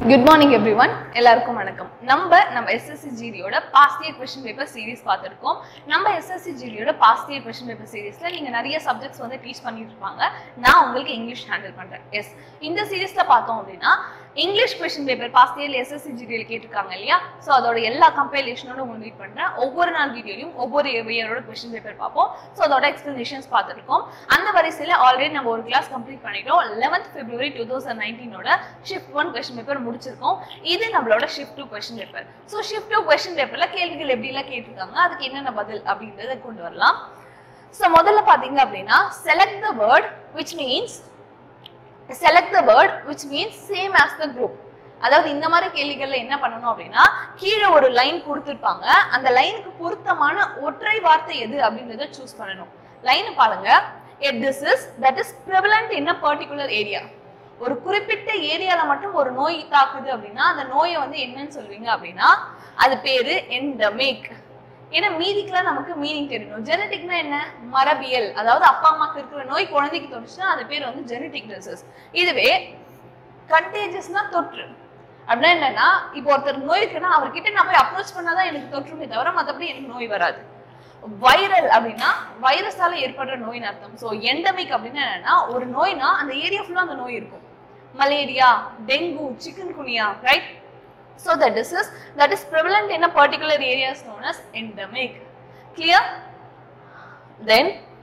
Good morning every one எல்லாருக்கும் வணக்கம் நம்ம நம்ம எஸ்எஸ்சி ஜிடியோட past year question paper series பார்த்துருக்கோம் நம்ம எஸ்எஸ்சி ஜிடியோட பாஸ்ட் இயர் கொஸ்டின் பேப்பர் சீரிஸ்ல நீங்க நிறைய சப்ஜெக்ட்ஸ் வந்து டீச் பண்ணிட்டு இருப்பாங்க நான் உங்களுக்கு இங்கிலீஷ் ஹேண்டில் பண்றேன் எஸ் இந்த சீரிஸ்ல பார்த்தோம் அப்படின்னா இங்கிலீஷ் கொஸ்டின் பேப்பர் பாஸ்ட் இயர்ல எஸ்எஸ்சி ஜிடியில் கேட்டிருக்காங்க இல்லையா ஸோ அதோட எல்லா கம்பைலேஷனோட உங்களுக்கு மீட் பண்றேன் ஒவ்வொரு நாள் வீடியோலையும் ஒவ்வொரு இயரோட கொஸ்டின் பேப்பர் பார்ப்போம் ஸோ அதோட எக்ஸ்பிளனேஷன்ஸ் பார்த்துருக்கோம் அந்த வரிசையில் ஆல்ரெடி நம்ம ஒரு கிளாஸ் கம்ப்ளீட் பண்ணிட்டோம் லெவன்த் பிப்ரவரி டூ தௌசண்ட் நைன்டீனோட ஷிஃப்ட் ஒன் கொஸ்டின் பேப்பர் முடிச்சிருக்கோம் இது நம்மளோட shift two question paper so shift two question பேப்பர்ல கேள்விகள் எப்படிலாம் கேட்டிருக்காங்க அதுக்கு என்னென்ன பதில் அப்படின்றத கொண்டு வரலாம் ஸோ முதல்ல பார்த்தீங்க அப்படின்னா select the word which means select the word which means same as the group அதாவது இந்த மாதிரி கேள்விகள்ல என்ன பண்ணணும் அப்படின்னா கீழே ஒரு லைன் கொடுத்துருப்பாங்க அந்த லைனுக்கு பொருத்தமான ஒற்றை வார்த்தை எது அப்படின்றத சூஸ் பண்ணணும் லைன் பாருங்க this is that is prevalent in a particular area ஒரு குறிப்பிட்ட ஏரியால மட்டும் ஒரு நோய் தாக்குது அப்படின்னா அந்த நோயை வந்து என்னன்னு சொல்வீங்க அப்படின்னா அது பேரு எண்டமிக் ஏன்னா மீதிக்கெல்லாம் நமக்கு மீனிங் தெரியணும் ஜெனட்டிக்னா என்ன மரபியல் அதாவது அப்பா அம்மாக்கு இருக்கிற நோய் குழந்தைக்கு தொட்டுச்சுன்னா அது பேர் வந்து ஜெனட்டிக் டிசஸ் இதுவே கண்டேஜஸ்னா தொற்று அப்படின்னா என்னன்னா இப்போ ஒருத்தர் நோய் இருக்குன்னா அவர்கிட்ட நான் போய் அப்ரோச் பண்ணாதான் எனக்கு தொற்றுமே தவிர மற்றபடி எனக்கு நோய் வராது வைரல் அப்படின்னா வைரஸால ஏற்படுற நோயின் அர்த்தம் ஸோ எண்டமிக் அப்படின்னா என்னன்னா ஒரு நோய்னா அந்த ஏரியா ஃபுல்லா அந்த நோய் இருக்கும் malaria dengue chikungunya right So the disease that is prevalent in a particular area is known as endemic. Clear? Then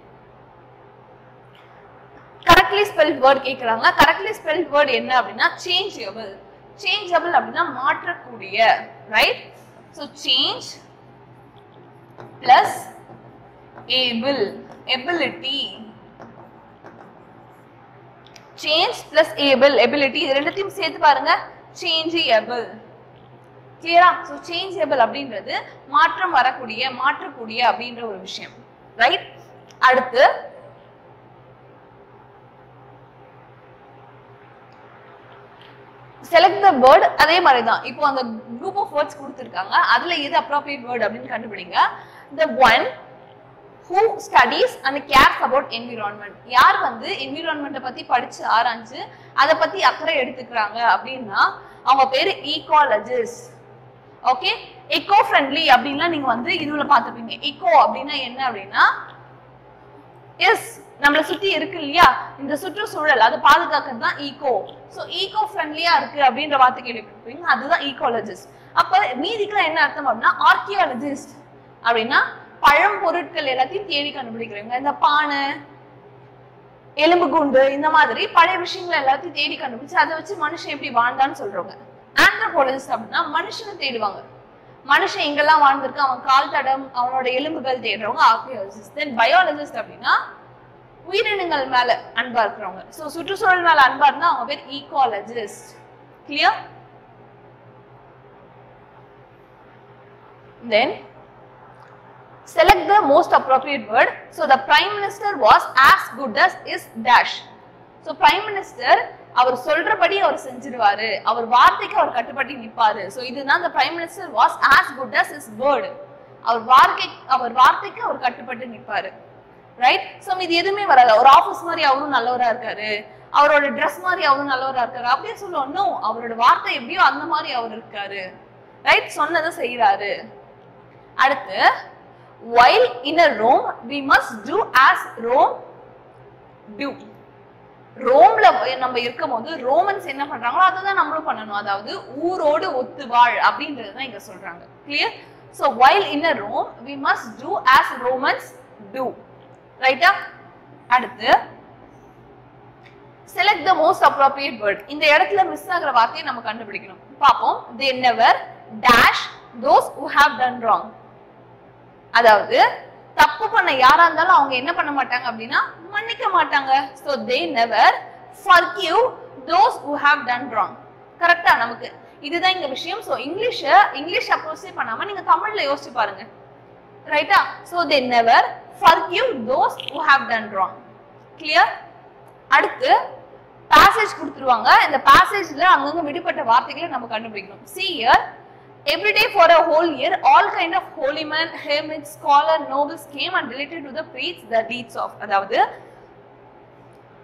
correctly spelled word கேக்குறாங்க correctly spelled word என்ன அப்படின்னா changeable. changeable அப்படின்னா மாற்றக்கூடிய right? So change plus able ability change plus able ability இது ரெண்டுத்தையும் சேர்த்து பாருங்க changeable கிளியரா ஸோ சேஞ்சபிள் அப்படின்றது மாற்றம் வரக்கூடிய மாற்றக்கூடிய அப்படின்ற ஒரு விஷயம் ரைட் அடுத்து செலக்ட் த வேர்ட் அதே மாதிரி தான் இப்போ அந்த குரூப் ஆஃப் வேர்ட்ஸ் கொடுத்துருக்காங்க அதுல எது அப்ராப்ரியேட் வேர்ட் அப்படின்னு கண்டுபிடிங்க the one who studies and cares about environment யார் வந்து என்விரான்மெண்ட்டை பத்தி படிச்சு ஆராய்ஞ்சு அதை பத்தி அக்கறை எடுத்துக்கிறாங்க அப்படின்னா அவங்க பேரு ஈகாலஜிஸ்ட் ஓகே எக்கோ ஃப்ரெண்ட்லி அப்படின்லாம் நீங்க வந்து இதுல பாத்துப்பீங்க எக்கோ அப்படின்னா என்ன அப்படின்னா எஸ் நம்மளை சுத்தி இருக்கு இல்லையா இந்த சுற்றுச்சூழல் அதை பாதுகாக்கிறது தான் ஈகோ ஸோ ஈகோ ஃப்ரெண்ட்லியா இருக்கு அப்படின்ற வார்த்தை கேள்விப்பட்டிருப்பீங்க அதுதான் ஈகாலஜிஸ்ட் அப்ப மீதிக்கெல்லாம் என்ன அர்த்தம் அப்படின்னா ஆர்கியாலஜிஸ்ட் அப்படின்னா பழம் பொருட்கள் எல்லாத்தையும் தேடி கண்டுபிடிக்கிறவங்க இந்த பானை எலும்பு குண்டு இந்த மாதிரி பழைய விஷயங்கள் எல்லாத்தையும் தேடி கண்டுபிடிச்சு அதை வச்சு மனுஷன் எப்படி வாழ்ந்தான்னு சொல்றவங்க ஆந்த்ரோபாலஜிஸ்ட் அப்படின்னா மனுஷனை தேடுவாங்க மனுஷன் எங்கெல்லாம் வாழ்ந்திருக்கு அவன் கால் தடம் அவனோட எலும்புகள் தேடுறவங்க ஆர்கியாலஜிஸ்ட் தென் பயாலஜிஸ்ட் அப்படின்னா உயிரினங்கள் மேல அன்பா இருக்கிறவங்க ஸோ சுற்றுச்சூழல் மேல அன்பா இருந்தா அவங்க பேர் ecologist clear then select the most appropriate word so the prime minister was as good as his dash so prime minister அவர் சொல்றபடி அவர் செஞ்சிருவாரு அவர் வார்த்தைக்கு அவர் கட்டுப்பட்டு நிப்பாரு சோ இதுதான் the prime minister was as good as his word அவர் வார்த்தை அவர் வார்த்தைக்கு அவர் கட்டுப்பட்டு நிப்பாரு ரைட் சோ இது எதுவுமே வராது ஒரு ஆபீஸ் மாதிரி அவரும் நல்லவரா இருக்காரு அவரோட ட்ரெஸ் மாதிரி அவரும் நல்லவரா இருக்காரு அப்படியே சொல்லுவோம் நோ அவரோட வார்த்தை எப்படியோ அந்த மாதிரி அவர் இருக்காரு ரைட் சொன்னதை செய்யறாரு அடுத்து while in a Rome we must do as Rome do ரோம்ல நம்ம இருக்கும் போது ரோமன்ஸ் என்ன பண்றாங்களோ அதை தான் நம்மளும் பண்ணணும் அதாவது ஊரோடு ஒத்து வாழ் அப்படின்றது தான் இங்க சொல்றாங்க clear so while in a Rome we must do as Romans do ரைட்டா அடுத்து select the most appropriate word இந்த இடத்துல மிஸ் ஆகிற வார்த்தையை நம்ம கண்டுபிடிக்கணும் பார்ப்போம் they never dash those who have done wrong அதாவது தப்பு பண்ண யாரா இருந்தாலும் அவங்க என்ன பண்ண மாட்டாங்க அப்படின்னா மன்னிக்க மாட்டாங்க so they never forgive those who have done wrong கரெக்டா நமக்கு இதுதான் இங்க விஷயம் சோ இங்கிலீஷ இங்கிலீஷ் அப்ரோச்சே பண்ணாம நீங்க தமிழ்ல யோசிச்சு பாருங்க ரைட்டா so they never forgive those who have done wrong clear அடுத்து பேசேஜ் கொடுத்துருவாங்க இந்த பேசேஜ்ல அங்கங்க விடுபட்ட வார்த்தைகளை நம்ம கண்டுபிடிக்கணும் clear Every day for a whole year, all kind of holy men, hermits, scholar, nobles came and related to the priests the deeds of. அதாவது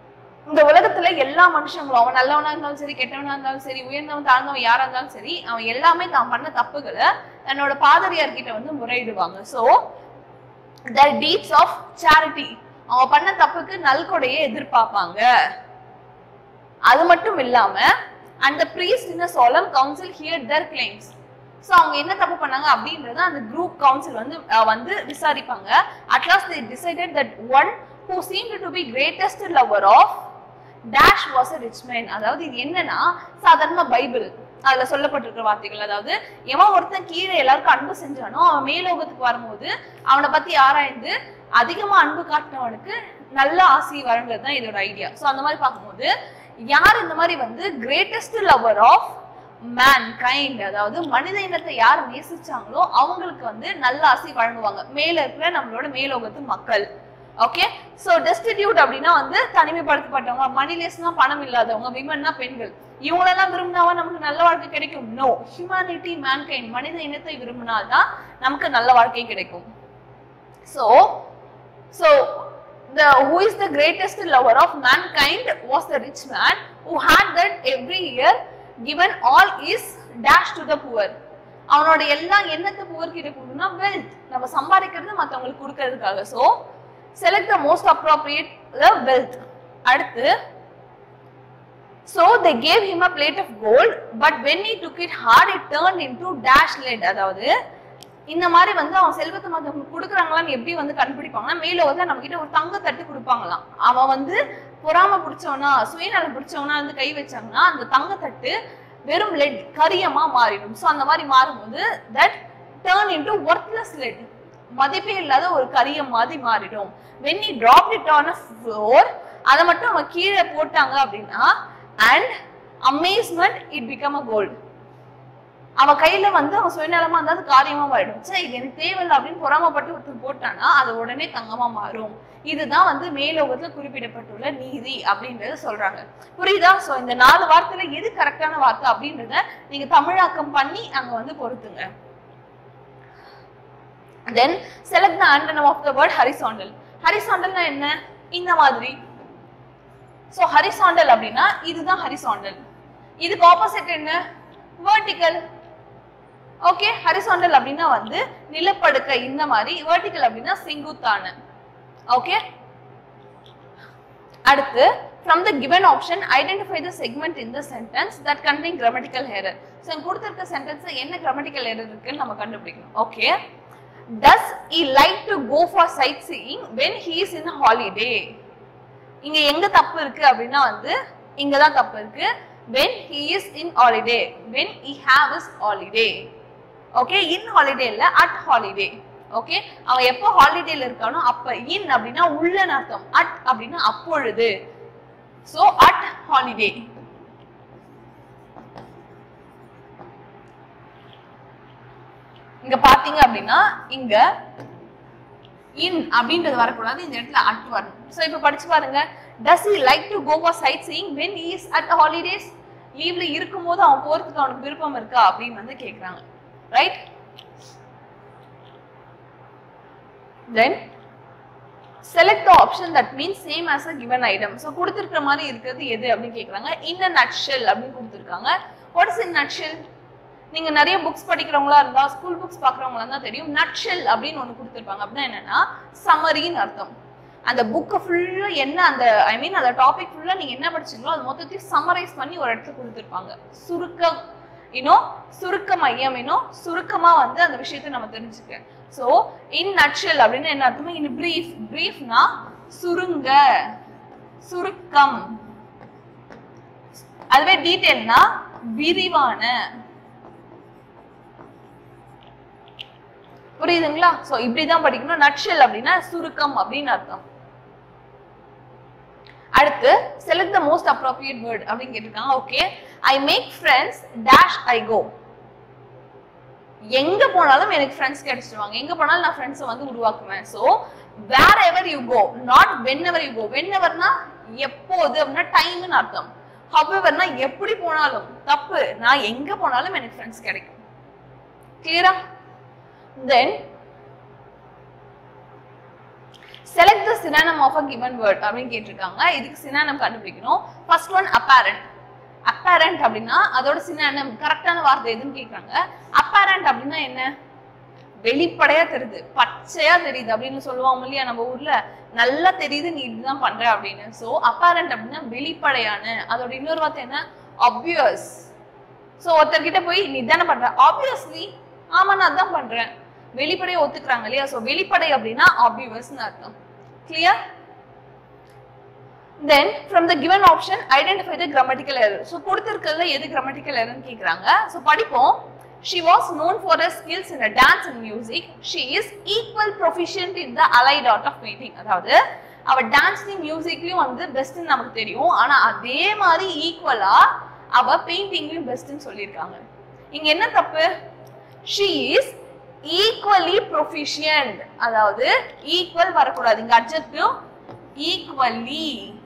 இந்த உலகத்துல எல்லா மனுஷங்களும் அவன் நல்லவனா இருந்தாலும் சரி கெட்டவனா இருந்தாலும் சரி உயர்ந்தவன் தாழ்ந்தவன் யாரா இருந்தாலும் சரி அவன் எல்லாமே தான் பண்ண தப்புகளை தன்னோட பாதிரியார் கிட்ட வந்து முறையிடுவாங்க so the deeds of charity அவன் பண்ண தப்புக்கு நல்கொடையை எதிர்பார்ப்பாங்க அது மட்டும் இல்லாம அந்த priest in a solemn council heard their claims so அவங்க என்ன தப்பு பண்ணாங்க அப்படின்றத அந்த குரூப் கவுன்சில் வந்து அஹ், வந்து விசாரிப்பாங்க at last they decided that one who seemed to be greatest lover of dash was a rich man அதாவது இது என்னன்னா சாதாரண பைபிள் அதுல சொல்லப்பட்டிருக்கிற வார்த்தைகள் அதாவது எவன் ஒருத்தன் கீழே எல்லாருக்கும் அன்பு செஞ்சானோ அவன் மேலோகத்துக்கு வரும்போது அவனை பத்தி ஆராய்ந்து அதிகமா அன்பு காட்டினவனுக்கு நல்ல ஆசி வழங்குறது தான் இதோட ஐடியா ஸோ அந்த மாதிரி பார்க்கும்போது யார் இந்த மாதிரி வந்து greatest lover of mankind அதாவது மனித இனத்தை யார் நேசிச்சாங்களோ அவங்களுக்கு வந்து நல்ல ஆசி வழங்குவாங்க மேல இருக்கிற நம்மளோட மேலோகத்து மக்கள் ஓகே சோ டெஸ்டிடியூட் அப்படின்னா வந்து தனிமைப்படுத்தப்பட்டவங்க மணிலேஸ்னா பணம் இல்லாதவங்க விமன்னா பெண்கள் இவங்களெல்லாம் விரும்பினாவா நமக்கு நல்ல வாழ்க்கை கிடைக்கும் நோ ஹியூமனிட்டி மேன்கைண்ட் மனித இனத்தை விரும்பினால்தான் நமக்கு நல்ல வாழ்க்கை கிடைக்கும் so so the who is the greatest lover of mankind was the rich man who had that every year given all his dash to the poor அவனோட எல்லா எண்ணத்தை புவர் கிட்ட கொடுக்கணும்னா வெல்த் நம்ம சம்பாதிக்கிறது மத்தவங்களுக்கு கொடுக்கறதுக்காக so select the most appropriate the wealth அடுத்து So they gave him a plate of gold, but when he took it hard, it turned into dash lead. அதாவது இந்த மாதிரி வந்து அவன் செல்வத்தை மத்தவங்களுக்கு கொடுக்குறாங்களான்னு எப்படி வந்து கண்டுபிடிப்பாங்கன்னா மேல வந்து நம்ம கிட்ட ஒரு தங்க தட்டு கொடுப்பாங்களாம் அவன் வந்து பொறாம பிடிச்சவனா சுயநலம் பிடிச்சவனா வந்து கை வச்சாங்கன்னா அந்த தங்க தட்டு வெறும் லெட் கரியமா மாறிடும் ஸோ அந்த மாதிரி மாறும்போது that turn into worthless lead மதிப்பே இல்லாத ஒரு கரியம் மாதிரி மாறிடும் வென் நீ drop it on a floor அதை மட்டும் அவன் கீழே போட்டாங்க அப்படின்னா and amazement it become a gold அவன் கையில வந்து அவன் சுயநலமா இருந்தா அது காரியமா மாறிடும் சே இது எனக்கு தேவையில்லை அப்படின்னு பொறாமப்பட்டு ஒருத்தர் போட்டானா அது உடனே தங்கமா மாறும் இதுதான் வந்து மேலோகத்துல குறிப்பிடப்பட்டுள்ள நீதி அப்படின்றத சொல்றாங்க புரியுதா சோ இந்த நாலு வார்த்தையில எது கரெக்டான வார்த்தை அப்படின்றத நீங்க தமிழாக்கம் பண்ணி அங்க வந்து பொறுத்துங்க then select the antonym of the word horizontal ஹரிசாண்டல்னா என்ன இந்த மாதிரி சோ ஹரிசாண்டல் அப்படின்னா இதுதான் ஹரிசாண்டல் இதுக்கு ஆப்போசிட் என்ன வெர்டிக்கல் ஓகே ஹரிசாண்டல் அப்படின்னா வந்து நிலப்படுக்கை இந்த மாதிரி வெர்டிக்கல் அப்படின்னா செங்குத்தான ஓகே அடுத்து from the given option identify the segment in the sentence that contain grammatical error so கொடுத்திருக்க சென்டென்ஸ் என்ன கிராமட்டிக்கல் எரர் இருக்குன்னு நம்ம கண்டுபிடிக்கணும் okay does he like to go for sightseeing when he is in holiday இங்க எங்க தப்பு இருக்கு அப்படின்னா வந்து இங்க தான் தப்பு இருக்கு when he is in holiday when he have his holiday okay in holiday இல்ல அட் ஹாலிடே ஓகே அவன் எப்போ ஹாலிடேல இருக்கானோ அப்ப இன் அப்படின்னா உள்ளன்னு அர்த்தம் அட் அப்படின்னா அப்பொழுது சோ அட் ஹாலிடே இங்க பாத்தீங்க அப்படின்னா இங்க இன் அப்படின்றது வரக்கூடாது இந்த இடத்துல அட் வரணும் சோ இப்ப படிச்சு பாருங்க does he like to go for sightseeing when he is at holidays லீவ்ல இருக்கும்போது அவன் போறதுக்கு அவனுக்கு விருப்பம் இருக்கா அப்படின்னு வந்து கேக்குறாங்க right then select the option that means same as a given item so கொடுத்துருக்கிற மாதிரி இருக்கிறது எது அப்படின்னு கேட்குறாங்க இன் அ நட்ஷெல் அப்படின்னு கொடுத்துருக்காங்க வாட் இஸ் இன் நட்ஷெல் நீங்க நிறைய புக்ஸ் படிக்கிறவங்களா இருந்தா ஸ்கூல் புக்ஸ் பாக்குறவங்களா இருந்தா தெரியும் நட்ஷெல் அப்படின்னு ஒண்ணு கொடுத்துருப்பாங்க அப்படின்னா என்னன்னா சம்மரின்னு அர்த்தம் அந்த புக்கை ஃபுல்லா என்ன அந்த ஐ மீன் அந்த டாபிக் ஃபுல்லா நீங்க என்ன படிச்சீங்களோ அது மொத்தத்தையும் சம்மரைஸ் பண்ணி ஒரு இடத்துல கொடுத்துருப்பாங்க சுருக்க இன்னும் சுருக்க மையம் இன்னும் சுருக்கமா வந்து அந்த விஷயத்தை நம்ம தெரிஞ்சுக்க சோ இன் நட்ஷெல் அப்படின்னு என்ன அர்த்தமா இன் பிரீஃப் பிரீஃப்னா சுருங்க சுருக்கம் அதுவே டீட்டெயில்னா விரிவான புரியுதுங்களா சோ இப்படிதான் படிக்கணும் நட்ஷெல் அப்படின்னா சுருக்கம் அப்படின்னு அர்த்தம் அடுத்து select the most appropriate word அப்படின்னு கேட்டிருக்காங்க okay I make friends dash I go எங்க போனாலும் எனக்கு ஃப்ரெண்ட்ஸ் கிடைச்சிருவாங்க எங்க போனாலும் நான் ஃப்ரெண்ட்ஸை வந்து உருவாக்குவேன் so wherever you go not whenever you go when எவர்னா எப்போது அப்படின்னா டைம்னு அர்த்தம் ஹவெவர்னா எப்படி போனாலும் தப்பு நான் எங்க போனாலும் எனக்கு ஃப்ரெண்ட்ஸ் கிடைக்கும் கிளியரா then select the synonym of a given word அப்படின்னு கேட்டிருக்காங்க இதுக்கு சினானம் கண்டுபிடிக்கணும் ஃபர்ஸ்ட் ஒன் அப்பேரண்ட் அப்பேரண்ட் அப்படின்னா அதோட சினானம் கரெக்டான வார்த்தை எதுன்னு கேட்குறாங்க அப்பேரண்ட் அப்படின்னா என்ன வெளிப்படையா தெரியுது பச்சையா தெரியுது அப்படின்னு சொல்லுவாங்க இல்லையா நம்ம ஊர்ல நல்லா தெரியுது நீ இதுதான் பண்ற அப்படின்னு சோ அப்பேரண்ட் அப்படின்னா வெளிப்படையான அதோட இன்னொரு வார்த்தை என்ன ஆப்வியஸ் சோ ஒருத்தர்கிட்ட போய் நீ தானே பண்ற ஆப்வியஸ்லி ஆமா நான் அதான் பண்றேன் வெளிப்படையை ஒத்துக்கிறாங்க இல்லையா சோ வெளிப்படை அப்படின்னா ஆப்வியஸ்னு அர்த்தம் clear then from the given option identify the grammatical error so கொடுத்துருக்கிறதுல எது கிராமட்டிக்கல் எரர்னு கேட்குறாங்க ஸோ படிப்போம் she was known for her skills in dance and music she is equal proficient in the allied art of painting அதாவது அவ டான்ஸ்லையும் மியூசிக்லயும் வந்து பெஸ்ட்னு நமக்கு தெரியும் ஆனா அதே மாதிரி ஈக்குவலா அவ பெயிண்டிங்லயும் பெஸ்ட்னு சொல்லியிருக்காங்க இங்க என்ன தப்பு ஷி இஸ் ஈக்குவலி ப்ரொஃபிஷியன்ட் அதாவது ஈக்குவல் வரக்கூடாது இங்க அட்ஜெக்டிவ் ஈக்குவலி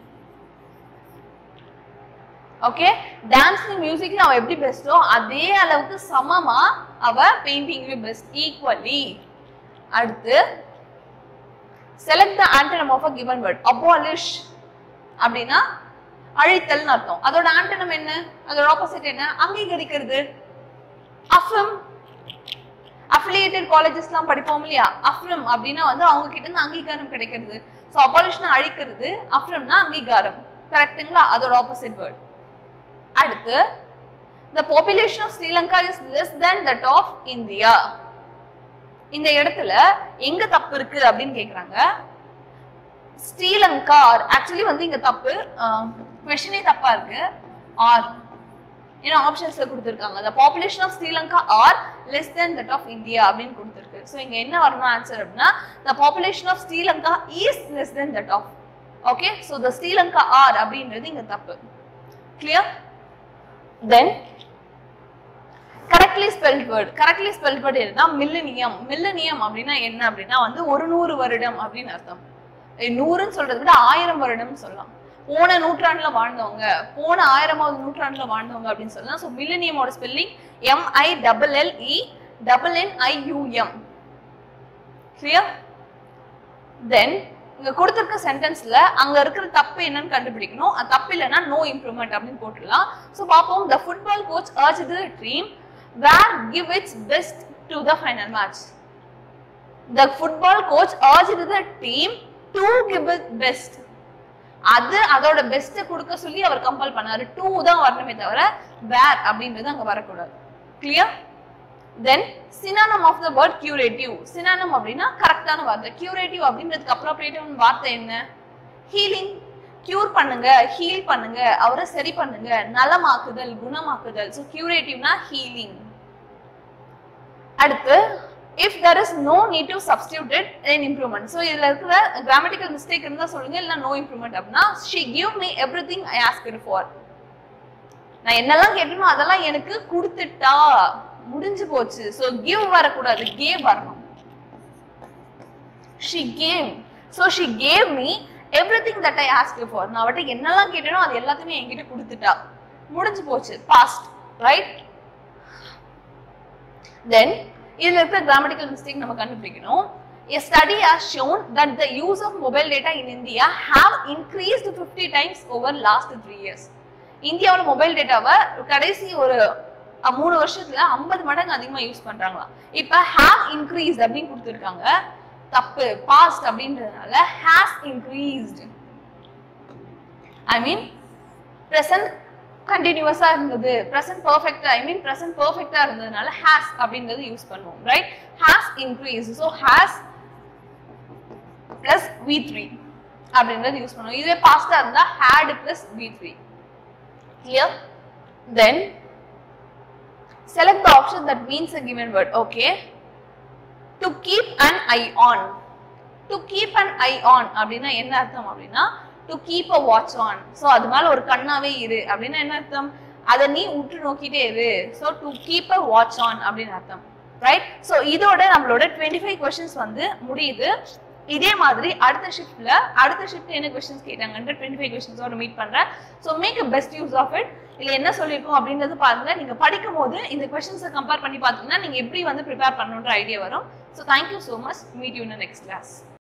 ஓகே டான்ஸ்ல மியூசிக்ல அவ எப்படி பெஸ்டோ அதே அளவுக்கு சமமா அவ பெயிண்டிங்லயும் பெஸ்ட் ஈக்குவலி அடுத்து select the antonym of a given word abolish அப்படின்னா அழித்தல்னு அர்த்தம் அதோட ஆண்டனம் என்ன அதோட ஆப்போசிட் என்ன அங்கீகரிக்கிறது அஃபம் அஃபிலியேட்டட் காலேஜஸ்லாம் படிப்போம் இல்லையா அஃப்ரம் அப்படின்னா வந்து அவங்க கிட்ட இருந்து அங்கீகாரம் கிடைக்கிறது ஸோ அபாலிஷ்னா அழிக்கிறது அஃப்ரம்னா அங்கீகாரம் கரெக்ட்டுங்களா அதோட ஆப்போசிட் வேர்ட் அடுத்து the population of Sri Lanka is less than that of India இந்த இடத்துல எங்க தப்பு இருக்கு அப்படின்னு கேக்குறாங்க ஸ்ரீலங்கா ஆக்சுவலி வந்து இங்க தப்பு கொஸ்டினே தப்பா இருக்கு ஆர் ஏன்னா ஆப்ஷன்ஸ்ல கொடுத்துருக்காங்க the population of Sri Lanka are less than that of India அப்படின்னு கொடுத்துருக்கு ஸோ இங்க என்ன வரணும் ஆன்சர் அப்படின்னா the population of Sri Lanka is less than that of okay so the Sri Lanka are அப்படின்றது இங்க தப்பு clear then correctly spelt word correctly spelt word என்னன்னா மில்லினியம் மில்லினியம் அப்படின்னா என்ன அப்படின்னா வந்து ஒரு நூறு வருடம் அப்படின்னு அர்த்தம் ஏய், நூறுன்னு சொல்றதை விட ஆயிரம் வருடம்னு சொல்லலாம் போன நூற்றாண்டுல வாழ்ந்தவங்க போன ஆயிரமாவது நூற்றாண்டுல வாழ்ந்தவங்க அப்படின்னு சொல்லலாம் ஸோ மில்லினியமோட spelling M I double L E double N I U M clear then இங்க கொடுத்திருக்க சென்டென்ஸ்ல அங்க இருக்கிற தப்பு என்னன்னு கண்டுபிடிக்கணும் அது தப்பு இல்லைன்னா நோ இம்ப்ரூவ்மெண்ட் அப்படின்னு போட்டுடலாம் ஸோ பார்ப்போம் the football coach urged the team where give its best to the final match the football coach urged the team to give its best அது அதோட பெஸ்ட்டை கொடுக்க சொல்லி அவர் கம்பல் பண்ணாரு டூ தான் வரணுமே தவிர வேர் அப்படின்றது அங்க வரக்கூடாது clear then synonym of the word curative synonym அப்படின்னா கரெக்டான வார்த்தை கியூரேட்டிவ் அப்படின்றதுக்கு அப்ரோப்ரியேட்டிவ் வார்த்தை என்ன ஹீலிங் கியூர் பண்ணுங்க ஹீல் பண்ணுங்க அவரை சரி பண்ணுங்க நலமாக்குதல் குணமாக்குதல் ஸோ கியூரேட்டிவ்னா ஹீலிங் அடுத்து if there is no need to substitute it then improvement so இதுல இருக்கிற கிராமட்டிக்கல் மிஸ்டேக் இருந்தா சொல்லுங்க இல்ல நோ இம்ப்ரூவ்மெண்ட் அப்படின்னா she give me everything I asked her for நான் என்னெல்லாம் கேட்டனோ அதெல்லாம் எனக்கு கொடுத்துட்டா முடிஞ்சு போச்சு ஸோ கிவ் வரக்கூடாது கேவ் வரணும் she gave so she gave me everything that I ask for நான் அவட்ட என்னெல்லாம் கேட்டனோ அது எல்லாத்தையுமே என்கிட்ட கொடுத்துட்டா முடிஞ்சு போச்சு பாஸ்ட் ரைட் தென் இதுல இருக்கிற கிராமட்டிக்கல் மிஸ்டேக் நம்ம கண்டுபிடிக்கணும் A study has shown that the use of mobile data in India have increased 50 times over last three years. இந்தியாவோட மொபைல் டேட்டாவை கடைசி ஒரு அஹ், மூணு வருஷத்துல 50 மடங்கு அதிகமா யூஸ் பண்றாங்களாம் இப்ப ஹேவ் இன்க்ரீஸ் அப்படின்னு கொடுத்துருக்காங்க தப்பு பாஸ்ட் அப்படின்றதுனால has increased I mean present கண்டினியூஸா இருந்தது ப்ரெசன்ட் பர்ஃபெக்டா ஐ மீன் ப்ரெசன்ட் பர்ஃபெக்டா இருந்ததுனால ஹேஸ் அப்படின்றது யூஸ் பண்ணுவோம் right has increase so has plus V three அப்படின்றது யூஸ் பண்ணுவோம் இதுவே பாஸ்டா இருந்தா had plus V three clear then select the option that means a given word okay to keep an eye on to keep an eye on அப்படின்னா என்ன அர்த்தம் அப்படின்னா to keep a watch on so அது மேல ஒரு கண்ணாவே இரு அப்படின்னா என்ன அர்த்தம் அதை நீ உற்று நோக்கிட்டே இரு so to keep a watch on அப்படின்னு அர்த்தம் ரைட் ஸோ இதோட நம்மளோட டுவெண்ட்டி ஃபைவ் கொஸ்டின்ஸ் வந்து முடியுது இதே மாதிரி அடுத்த ஷிஃப்ட்ல அடுத்த ஷிஃப்ட் என்ன கொஸ்டின்ஸ் கேட்டாங்கன்ற டுவெண்ட்டி ஃபைவ் கொஸ்டின்ஸோட மீட் பண்றேன் so make best use of it இல்ல என்ன சொல்லியிருக்கோம் அப்படின்றது பாருங்க நீங்க படிக்கும் போது இந்த கொஸ்டின்ஸை கம்பேர் பண்ணி பார்த்தீங்கன்னா நீங்க எப்படி வந்து ப்ரிப்பேர் பண்ணணுன்ற ஐடியா வரும் so thank you so much meet you in next class